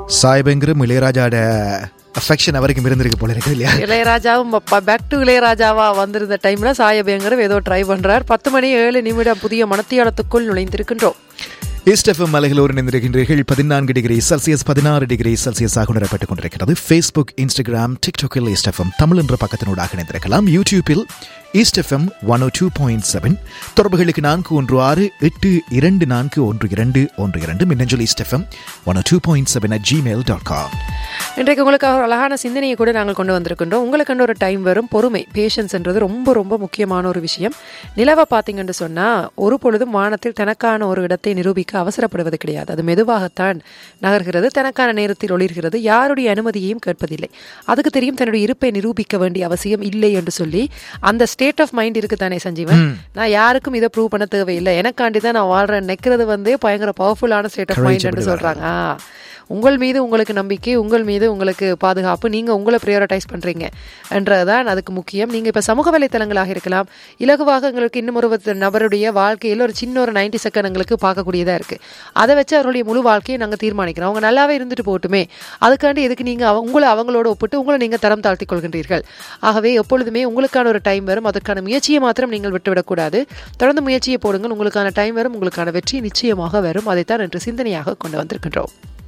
சாய்பெங்கரும் இளையராஜாட affection அவருக்கும் இருந்திருக்கு போல இருக்கு இல்லையா இளையராஜாவும் பேக் டு இளையராஜாவா வந்திருந்த டைம்ல சாயபேங்கரும் ஏதோ ட்ரை பண்றார் பத்து மணி ஏழு நிமிடம் புதிய மனத்தியாலத்துக்குள் நுழைந்திருக்கின்றோம் ஈஸ்ட் எஃப்எம் மலைகளோடு இணைந்திருக்கின்றீர்கள் பதினான்கு டிகிரி செல்சியஸ் பதினாறு டிகிரி செல்சியஸாக உணரப்பட்டுக் கொண்டிருக்கிறது ஃபேஸ்புக் இன்ஸ்டாகிராம் டிக்டாக்கில் ஈஸ்ட் எஃப்எம் தமிழ் என்ற பக்கத்தினூடாக இணைந்திருக்கலாம் யூடியூப்பில் East FM one O two point seven தொடர்புகளுக்கு நான்கு ஒன்று ஆறு எட்டு இரண்டு நான்கு ஒன்று இரண்டு ஒன்று இரண்டு மின்னஞ்சல் East FM one O two point seven at Gmail dot com இன்றைக்கு உங்களுக்காக ஒரு அழகான சிந்தனையை கூட நாங்கள் கொண்டு வந்திருக்கின்றோம் உங்களுக்குன்னு ஒரு டைம் வரும் பொறுமை பேஷன்ஸ்ன்றது ரொம்ப ரொம்ப முக்கியமான ஒரு விஷயம் நிலவை பார்த்தீங்கன்னு சொன்னால் ஒரு பொழுதும் வானத்தில் தனக்கான ஒரு இடத்தை நிரூபிக்க அவசரப்படுவது கிடையாது அது மெதுவாகத்தான் நகர்கிறது தனக்கான நேரத்தில் ஒளிர்கிறது யாருடைய அனுமதியையும் கேட்பதில்லை அதுக்கு தெரியும் தன்னுடைய இருப்பை நிரூபிக்க வேண்டிய அவசியம் இல்லை என்று சொல்லி அந்த ஸ்டேட் ஆஃப் மைண்ட் இருக்கு தானே சஞ்சீவன் நான் யாருக்கும் இதை ப்ரூவ் பண்ண தேவையில்லை எனக்காண்டி தான் நான் வாழ்றேன் நிற்கிறது வந்து பயங்கர பவர்ஃபுல்லான ஸ்டேட் ஆஃப் மைண்ட் என்று சொல்றாங்க ஆ உங்கள் மீது உங்களுக்கு நம்பிக்கை உங்கள் மீது உங்களுக்கு பாதுகாப்பு நீங்கள் உங்களை ப்ரையாரிட்டைஸ் பண்ணுறீங்க என்றதுதான் அதுக்கு முக்கியம் நீங்கள் இப்போ சமூக வலைத்தளங்களாக இருக்கலாம் இலகுவாக எங்களுக்கு இன்னும் ஒரு நபருடைய வாழ்க்கையில் ஒரு சின்ன ஒரு நைன்டி செகண்ட் எங்களுக்கு பார்க்கக்கூடியதாக இருக்குது அதை வச்சு அவருடைய முழு வாழ்க்கையை நாங்கள் தீர்மானிக்கிறோம் அவங்க நல்லாவே இருந்துட்டு போட்டுமே அதுக்காண்டி எதுக்கு நீங்கள் அவ உங்களை அவங்களோட ஒப்பிட்டு உங்களை நீங்கள் தரம் தாழ்த்திக் கொள்கின்றீர்கள் ஆகவே எப்பொழுதுமே உங்களுக்கான ஒரு டைம் வரும் அதற்கான முயற்சியை மாத்திரம் நீங்கள் விட்டுவிடக்கூடாது தொடர்ந்து முயற்சியை போடுங்கள் உங்களுக்கான டைம் வரும் உங்களுக்கான வெற்றி நிச்சயமாக வரும் அதைத்தான் இன்று சிந்தனையாக கொண்டு வந்திருக்கின்றோம்